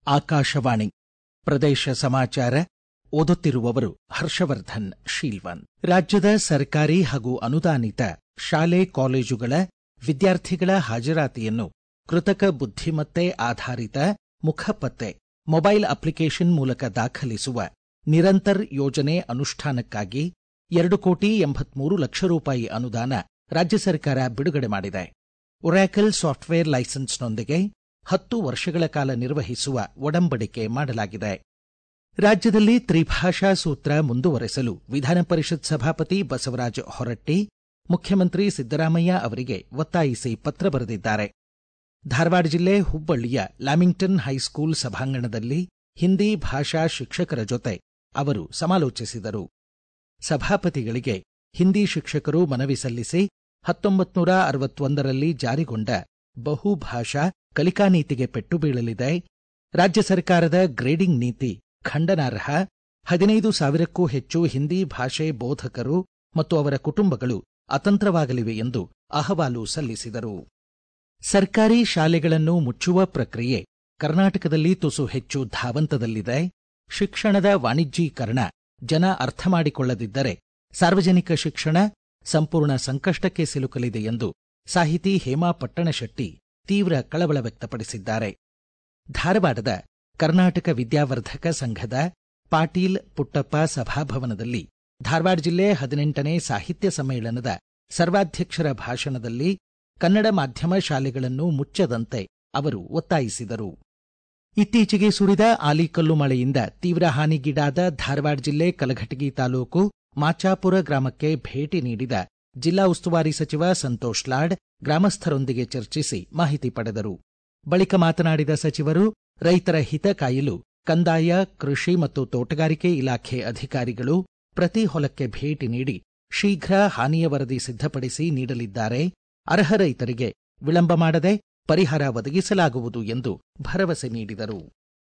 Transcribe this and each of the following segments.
ಆಕಾಶವಾಣಿ ಪ್ರದೇಶ ಸಮಾಚಾರ ಓದುತ್ತಿರುವವರು ಹರ್ಷವರ್ಧನ್ ಶೀಲ್ವನ್ ರಾಜ್ಯದ ಸರ್ಕಾರಿ ಹಾಗೂ ಅನುದಾನಿತ ಶಾಲೆ ಕಾಲೇಜುಗಳ ವಿದ್ಯಾರ್ಥಿಗಳ ಹಾಜರಾತಿಯನ್ನು ಕೃತಕ ಬುದ್ಧಿಮತ್ತೆ ಆಧಾರಿತ ಮುಖಪತ್ತೆ ಮೊಬೈಲ್ ಅಪ್ಲಿಕೇಶನ್ ಮೂಲಕ ದಾಖಲಿಸುವ ನಿರಂತರ್ ಯೋಜನೆ ಅನುಷ್ಠಾನಕ್ಕಾಗಿ ಎರಡು ಕೋಟಿ ಎಂಬತ್ಮೂರು ಲಕ್ಷ ರೂಪಾಯಿ ಅನುದಾನ ರಾಜ್ಯ ಸರ್ಕಾರ ಬಿಡುಗಡೆ ಮಾಡಿದೆ ಒರಾಕಲ್ ಸಾಫ್ಟ್ವೇರ್ ಲೈಸೆನ್ಸ್ನೊಂದಿಗೆ ಹತ್ತು ವರ್ಷಗಳ ಕಾಲ ನಿರ್ವಹಿಸುವ ಒಡಂಬಡಿಕೆ ಮಾಡಲಾಗಿದೆ ರಾಜ್ಯದಲ್ಲಿ ತ್ರಿಭಾಷಾ ಸೂತ್ರ ಮುಂದುವರೆಸಲು ವಿಧಾನ ಪರಿಷತ್ ಸಭಾಪತಿ ಬಸವರಾಜ ಹೊರಟ್ಟಿ ಮುಖ್ಯಮಂತ್ರಿ ಸಿದ್ದರಾಮಯ್ಯ ಅವರಿಗೆ ಒತ್ತಾಯಿಸಿ ಪತ್ರ ಬರೆದಿದ್ದಾರೆ ಧಾರವಾಡ ಜಿಲ್ಲೆ ಹುಬ್ಬಳ್ಳಿಯ ಲ್ಯಾಮಿಂಗ್ಟನ್ ಹೈಸ್ಕೂಲ್ ಸಭಾಂಗಣದಲ್ಲಿ ಹಿಂದಿ ಭಾಷಾ ಶಿಕ್ಷಕರ ಜೊತೆ ಅವರು ಸಮಾಲೋಚಿಸಿದರು ಸಭಾಪತಿಗಳಿಗೆ ಹಿಂದಿ ಶಿಕ್ಷಕರು ಮನವಿ ಸಲ್ಲಿಸಿ ಹತ್ತೊಂಬತ್ತು ನೂರ ಅರವತ್ತೊಂದರಲ್ಲಿ ಜಾರಿಗೊಂಡ ಬಹುಭಾಷಾ ಕಲಿಕಾ ನೀತಿಗೆ ಪೆಟ್ಟು ಬೀಳಲಿದೆ ರಾಜ್ಯ ಸರ್ಕಾರದ ಗ್ರೇಡಿಂಗ್ ನೀತಿ ಖಂಡನಾರ್ಹ ಹದಿನೈದು ಸಾವಿರಕ್ಕೂ ಹೆಚ್ಚು ಹಿಂದಿ ಭಾಷೆ ಬೋಧಕರು ಮತ್ತು ಅವರ ಕುಟುಂಬಗಳು ಅತಂತ್ರವಾಗಲಿವೆ ಎಂದು ಅಹವಾಲು ಸಲ್ಲಿಸಿದರು ಸರ್ಕಾರಿ ಶಾಲೆಗಳನ್ನು ಮುಚ್ಚುವ ಪ್ರಕ್ರಿಯೆ ಕರ್ನಾಟಕದಲ್ಲಿ ತುಸು ಹೆಚ್ಚು ಧಾವಂತದಲ್ಲಿದೆ ಶಿಕ್ಷಣದ ವಾಣಿಜ್ಯೀಕರಣ ಜನ ಅರ್ಥ ಮಾಡಿಕೊಳ್ಳದಿದ್ದರೆ ಸಾರ್ವಜನಿಕ ಶಿಕ್ಷಣ ಸಂಪೂರ್ಣ ಸಂಕಷ್ಟಕ್ಕೆ ಸಿಲುಕಲಿದೆ ಎಂದು ಸಾಹಿತಿ ಹೇಮಾ ಪಟ್ಟಣಶೆಟ್ಟಿ ತೀವ್ರ ಕಳವಳ ವ್ಯಕ್ತಪಡಿಸಿದ್ದಾರೆ ಧಾರವಾಡದ ಕರ್ನಾಟಕ ವಿದ್ಯಾವರ್ಧಕ ಸಂಘದ ಪಾಟೀಲ್ ಪುಟ್ಟಪ್ಪ ಸಭಾಭವನದಲ್ಲಿ ಧಾರವಾಡ ಜಿಲ್ಲೆ ಹದಿನೆಂಟನೇ ಸಾಹಿತ್ಯ ಸಮ್ಮೇಳನದ ಸರ್ವಾಧ್ಯಕ್ಷರ ಭಾಷಣದಲ್ಲಿ ಕನ್ನಡ ಮಾಧ್ಯಮ ಶಾಲೆಗಳನ್ನು ಮುಚ್ಚದಂತೆ ಅವರು ಒತ್ತಾಯಿಸಿದರು ಇತ್ತೀಚೆಗೆ ಸುರಿದ ಆಲಿಕಲ್ಲು ಮಳೆಯಿಂದ ತೀವ್ರ ಹಾನಿಗೀಡಾದ ಧಾರವಾಡ ಜಿಲ್ಲೆ ಕಲಘಟಗಿ ತಾಲೂಕು ಮಾಚಾಪುರ ಗ್ರಾಮಕ್ಕೆ ಭೇಟಿ ನೀಡಿದ ಜಿಲ್ಲಾ ಉಸ್ತುವಾರಿ ಸಚಿವ ಸಂತೋಷ್ ಲಾಡ್ ಗ್ರಾಮಸ್ಥರೊಂದಿಗೆ ಚರ್ಚಿಸಿ ಮಾಹಿತಿ ಪಡೆದರು ಬಳಿಕ ಮಾತನಾಡಿದ ಸಚಿವರು ರೈತರ ಹಿತ ಕಾಯಲು ಕಂದಾಯ ಕೃಷಿ ಮತ್ತು ತೋಟಗಾರಿಕೆ ಇಲಾಖೆ ಅಧಿಕಾರಿಗಳು ಪ್ರತಿ ಹೊಲಕ್ಕೆ ಭೇಟಿ ನೀಡಿ ಶೀಘ್ರ ಹಾನಿಯ ವರದಿ ಸಿದ್ಧಪಡಿಸಿ ನೀಡಲಿದ್ದಾರೆ ಅರ್ಹ ರೈತರಿಗೆ ವಿಳಂಬ ಮಾಡದೆ ಪರಿಹಾರ ಒದಗಿಸಲಾಗುವುದು ಎಂದು ಭರವಸೆ ನೀಡಿದರು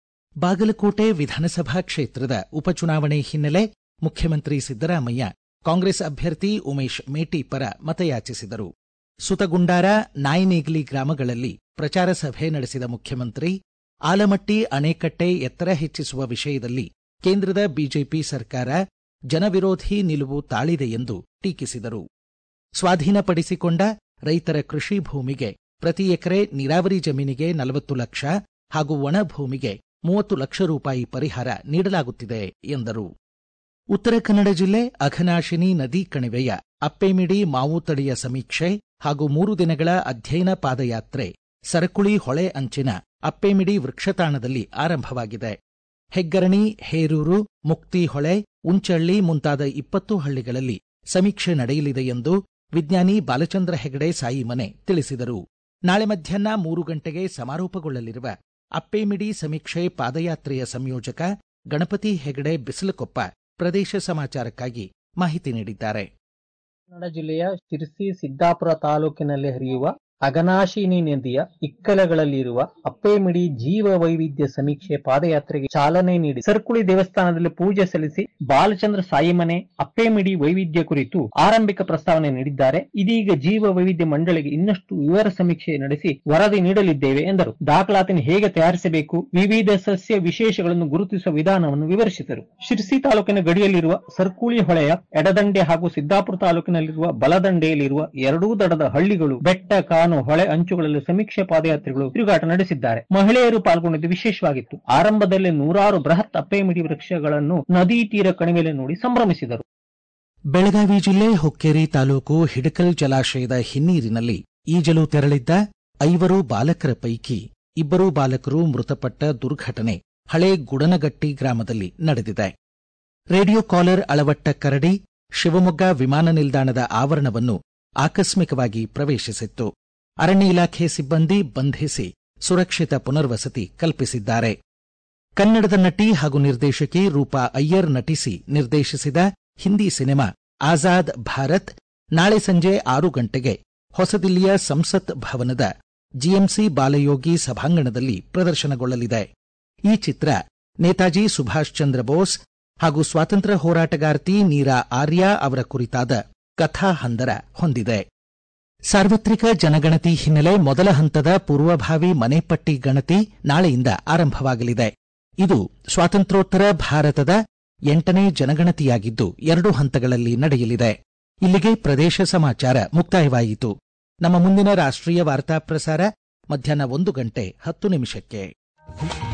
ಬಾಗಲಕೋಟೆ ವಿಧಾನಸಭಾ ಕ್ಷೇತ್ರದ ಉಪಚುನಾವಣೆ ಹಿನ್ನೆಲೆ ಮುಖ್ಯಮಂತ್ರಿ ಸಿದ್ದರಾಮಯ್ಯ ಕಾಂಗ್ರೆಸ್ ಅಭ್ಯರ್ಥಿ ಉಮೇಶ್ ಮೇಟಿ ಪರ ಮತಯಾಚಿಸಿದರು ಸುತಗುಂಡಾರ ನಾಯ್ನೇಗ್ಲಿ ಗ್ರಾಮಗಳಲ್ಲಿ ಪ್ರಚಾರ ಸಭೆ ನಡೆಸಿದ ಮುಖ್ಯಮಂತ್ರಿ ಆಲಮಟ್ಟಿ ಅಣೆಕಟ್ಟೆ ಎತ್ತರ ಹೆಚ್ಚಿಸುವ ವಿಷಯದಲ್ಲಿ ಕೇಂದ್ರದ ಬಿಜೆಪಿ ಸರ್ಕಾರ ಜನವಿರೋಧಿ ನಿಲುವು ತಾಳಿದೆ ಎಂದು ಟೀಕಿಸಿದರು ಸ್ವಾಧೀನಪಡಿಸಿಕೊಂಡ ರೈತರ ಕೃಷಿ ಭೂಮಿಗೆ ಪ್ರತಿ ಎಕರೆ ನೀರಾವರಿ ಜಮೀನಿಗೆ ನಲವತ್ತು ಲಕ್ಷ ಹಾಗೂ ಒಣ ಭೂಮಿಗೆ ಮೂವತ್ತು ಲಕ್ಷ ರೂಪಾಯಿ ಪರಿಹಾರ ನೀಡಲಾಗುತ್ತಿದೆ ಎಂದರು ಉತ್ತರ ಕನ್ನಡ ಜಿಲ್ಲೆ ಅಘನಾಶಿನಿ ನದಿ ಕಣಿವೆಯ ಅಪ್ಪೆಮಿಡಿ ಮಾವು ತಳಿಯ ಸಮೀಕ್ಷೆ ಹಾಗೂ ಮೂರು ದಿನಗಳ ಅಧ್ಯಯನ ಪಾದಯಾತ್ರೆ ಸರಕುಳಿ ಹೊಳೆ ಅಂಚಿನ ಅಪ್ಪೆಮಿಡಿ ವೃಕ್ಷತಾಣದಲ್ಲಿ ಆರಂಭವಾಗಿದೆ ಹೆಗ್ಗರಣಿ ಹೇರೂರು ಮುಕ್ತಿಹೊಳೆ ಉಂಚಳ್ಳಿ ಮುಂತಾದ ಇಪ್ಪತ್ತು ಹಳ್ಳಿಗಳಲ್ಲಿ ಸಮೀಕ್ಷೆ ನಡೆಯಲಿದೆ ಎಂದು ವಿಜ್ಞಾನಿ ಬಾಲಚಂದ್ರ ಹೆಗಡೆ ಸಾಯಿಮನೆ ತಿಳಿಸಿದರು ನಾಳೆ ಮಧ್ಯಾಹ್ನ ಮೂರು ಗಂಟೆಗೆ ಸಮಾರೋಪಗೊಳ್ಳಲಿರುವ ಅಪ್ಪೇಮಿಡಿ ಸಮೀಕ್ಷೆ ಪಾದಯಾತ್ರೆಯ ಸಂಯೋಜಕ ಗಣಪತಿ ಹೆಗಡೆ ಬಿಸಿಲಕೊಪ್ಪ ಪ್ರದೇಶ ಸಮಾಚಾರಕ್ಕಾಗಿ ಮಾಹಿತಿ ನೀಡಿದ್ದಾರೆ ಕನ್ನಡ ಜಿಲ್ಲೆಯ ಶಿರಸಿ ಸಿದ್ದಾಪುರ ತಾಲೂಕಿನಲ್ಲಿ ಹರಿಯುವ ಅಗನಾಶಿನಿ ನದಿಯ ಇಕ್ಕಲಗಳಲ್ಲಿರುವ ಅಪ್ಪೇಮಿಡಿ ಜೀವ ವೈವಿಧ್ಯ ಸಮೀಕ್ಷೆ ಪಾದಯಾತ್ರೆಗೆ ಚಾಲನೆ ನೀಡಿ ಸರ್ಕುಳಿ ದೇವಸ್ಥಾನದಲ್ಲಿ ಪೂಜೆ ಸಲ್ಲಿಸಿ ಬಾಲಚಂದ್ರ ಸಾಯಿಮನೆ ಅಪ್ಪೇಮಿಡಿ ವೈವಿಧ್ಯ ಕುರಿತು ಆರಂಭಿಕ ಪ್ರಸ್ತಾವನೆ ನೀಡಿದ್ದಾರೆ ಇದೀಗ ಜೀವ ವೈವಿಧ್ಯ ಮಂಡಳಿಗೆ ಇನ್ನಷ್ಟು ವಿವರ ಸಮೀಕ್ಷೆ ನಡೆಸಿ ವರದಿ ನೀಡಲಿದ್ದೇವೆ ಎಂದರು ದಾಖಲಾತಿನ ಹೇಗೆ ತಯಾರಿಸಬೇಕು ವಿವಿಧ ಸಸ್ಯ ವಿಶೇಷಗಳನ್ನು ಗುರುತಿಸುವ ವಿಧಾನವನ್ನು ವಿವರಿಸಿದರು ಶಿರ್ಸಿ ತಾಲೂಕಿನ ಗಡಿಯಲ್ಲಿರುವ ಸರ್ಕುಳಿ ಹೊಳೆಯ ಎಡದಂಡೆ ಹಾಗೂ ಸಿದ್ದಾಪುರ ತಾಲೂಕಿನಲ್ಲಿರುವ ಬಲದಂಡೆಯಲ್ಲಿರುವ ಎರಡೂ ದಡದ ಹಳ್ಳಿಗಳು ಬೆಟ್ಟ ಕಾನು ಹೊಳೆ ಅಂಚುಗಳಲ್ಲಿ ಸಮೀಕ್ಷೆ ಪಾದಯಾತ್ರೆಗಳು ತಿರುಗಾಟ ನಡೆಸಿದ್ದಾರೆ ಮಹಿಳೆಯರು ಪಾಲ್ಗೊಂಡಿದ್ದು ವಿಶೇಷವಾಗಿತ್ತು ಆರಂಭದಲ್ಲಿ ನೂರಾರು ಬೃಹತ್ ಅಪ್ಪೆಮಿಡಿ ವೃಕ್ಷಗಳನ್ನು ನದಿ ತೀರ ಕಣಿವೆಯಲ್ಲಿ ನೋಡಿ ಸಂಭ್ರಮಿಸಿದರು ಬೆಳಗಾವಿ ಜಿಲ್ಲೆ ಹುಕ್ಕೇರಿ ತಾಲೂಕು ಹಿಡಕಲ್ ಜಲಾಶಯದ ಹಿನ್ನೀರಿನಲ್ಲಿ ಈಜಲು ತೆರಳಿದ್ದ ಐವರು ಬಾಲಕರ ಪೈಕಿ ಇಬ್ಬರು ಬಾಲಕರು ಮೃತಪಟ್ಟ ದುರ್ಘಟನೆ ಹಳೆ ಗುಡನಗಟ್ಟಿ ಗ್ರಾಮದಲ್ಲಿ ನಡೆದಿದೆ ರೇಡಿಯೋ ಕಾಲರ್ ಅಳವಟ್ಟ ಕರಡಿ ಶಿವಮೊಗ್ಗ ವಿಮಾನ ನಿಲ್ದಾಣದ ಆವರಣವನ್ನು ಆಕಸ್ಮಿಕವಾಗಿ ಪ್ರವೇಶಿಸಿತ್ತು ಅರಣ್ಯ ಇಲಾಖೆ ಸಿಬ್ಬಂದಿ ಬಂಧಿಸಿ ಸುರಕ್ಷಿತ ಪುನರ್ವಸತಿ ಕಲ್ಪಿಸಿದ್ದಾರೆ ಕನ್ನಡದ ನಟಿ ಹಾಗೂ ನಿರ್ದೇಶಕಿ ರೂಪಾ ಅಯ್ಯರ್ ನಟಿಸಿ ನಿರ್ದೇಶಿಸಿದ ಹಿಂದಿ ಸಿನಿಮಾ ಆಜಾದ್ ಭಾರತ್ ನಾಳೆ ಸಂಜೆ ಆರು ಗಂಟೆಗೆ ಹೊಸದಿಲ್ಲಿಯ ಸಂಸತ್ ಭವನದ ಜಿಎಂಸಿ ಬಾಲಯೋಗಿ ಸಭಾಂಗಣದಲ್ಲಿ ಪ್ರದರ್ಶನಗೊಳ್ಳಲಿದೆ ಈ ಚಿತ್ರ ನೇತಾಜಿ ಸುಭಾಷ್ ಚಂದ್ರ ಬೋಸ್ ಹಾಗೂ ಸ್ವಾತಂತ್ರ್ಯ ಹೋರಾಟಗಾರ್ತಿ ನೀರಾ ಆರ್ಯ ಅವರ ಕುರಿತಾದ ಕಥಾಹಂದರ ಹೊಂದಿದೆ ಸಾರ್ವತ್ರಿಕ ಜನಗಣತಿ ಹಿನ್ನೆಲೆ ಮೊದಲ ಹಂತದ ಪೂರ್ವಭಾವಿ ಮನೆಪಟ್ಟಿ ಗಣತಿ ನಾಳೆಯಿಂದ ಆರಂಭವಾಗಲಿದೆ ಇದು ಸ್ವಾತಂತ್ರ್ಯೋತ್ತರ ಭಾರತದ ಎಂಟನೇ ಜನಗಣತಿಯಾಗಿದ್ದು ಎರಡು ಹಂತಗಳಲ್ಲಿ ನಡೆಯಲಿದೆ ಇಲ್ಲಿಗೆ ಪ್ರದೇಶ ಸಮಾಚಾರ ಮುಕ್ತಾಯವಾಯಿತು ನಮ್ಮ ಮುಂದಿನ ರಾಷ್ಟ್ರೀಯ ವಾರ್ತಾ ಪ್ರಸಾರ ಮಧ್ಯಾಹ್ನ ಒಂದು ಗಂಟೆ ಹತ್ತು ನಿಮಿಷಕ್ಕೆ